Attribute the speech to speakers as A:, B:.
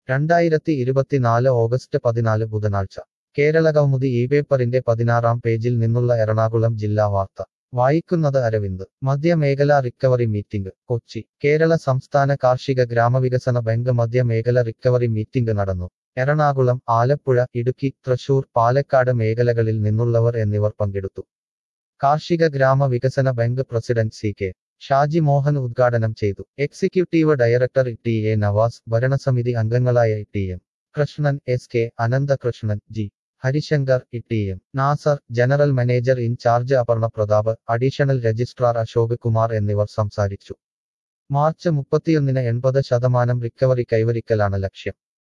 A: രണ്ടായിരത്തി ഇരുപത്തിനാല് ഓഗസ്റ്റ് പതിനാല് ബുധനാഴ്ച കേരളകൗമുദി ഈ പേപ്പറിന്റെ പതിനാറാം പേജിൽ നിന്നുള്ള എറണാകുളം ജില്ലാ വാർത്ത വായിക്കുന്നത് അരവിന്ദ് മധ്യമേഖല റിക്കവറി മീറ്റിംഗ് കൊച്ചി കേരള സംസ്ഥാന കാർഷിക ഗ്രാമവികസന ബാങ്ക് മധ്യമേഖല റിക്കവറി മീറ്റിംഗ് നടന്നു എറണാകുളം ആലപ്പുഴ ഇടുക്കി തൃശൂർ പാലക്കാട് മേഖലകളിൽ നിന്നുള്ളവർ എന്നിവർ പങ്കെടുത്തു കാർഷിക ഗ്രാമ വികസന bank president C K Shaji Mohan ഉദ്ഘാടനം ചെയ്തു executive director T A Navas ഭരണസമിതി അംഗങ്ങളായ T M Krishnan S K Ananthakrishnan G Harishankar T M Nasar general manager in charge Aparna Pratap additional registrar Ashok Kumar എന്നിവർ സംസാരിച്ചു മാർച്ച് മുപ്പത്തിയൊന്നിന് എൺപത് ശതമാനം റിക്കവറി കൈവരിക്കലാണ് ലക്ഷ്യം